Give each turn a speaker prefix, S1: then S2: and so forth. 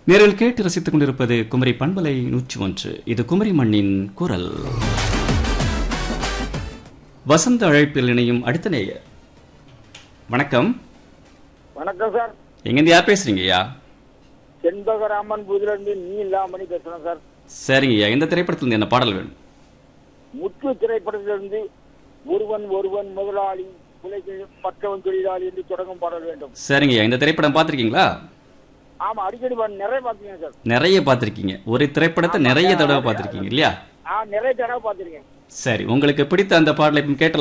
S1: நேரில் கேட்டு ரசித்துக் கொண்டிருப்பது குமரி பண்பலை நூற்றி ஒன்று இது குமரி மண்ணின் குரல் வசந்த அழைப்பில் இணையும் அடுத்த நேயர் வணக்கம்
S2: வணக்கம் சார்
S1: எங்கேருந்து யார் பேசுறீங்க ஐயா
S2: செண்பகராமன் புதிலிருந்து நீ இல்லாமணி பேசுறேன் சார்
S1: சரிங்க ஐயா எந்த திரைப்படத்தில் என்ன பாடல் வேணும்
S2: முத்து திரைப்படத்திலிருந்து ஒருவன் ஒருவன் முதலாளி உலகில் மற்றவன் தொழிலாளி என்று தொடங்கும் பாடல் வேண்டும்
S1: சரிங்க ஐயா இந்த திரைப்படம் பார்த்திருக்கீங்களா
S2: ஆமா அடிக்கடி பா- நிறைய பாத்துருக்கேன் சார்
S1: நிறைய பார்த்திருக்கீங்க ஒரு திரைப்படத்தை நிறைய தடவை பார்த்திருக்கீங்க இல்லையா
S2: ஆ நிறைய தடவை பாத்திருக்கேன்
S1: சரி உங்களுக்கு பிடித்த அந்த பாடலை இப்ப கேட்ட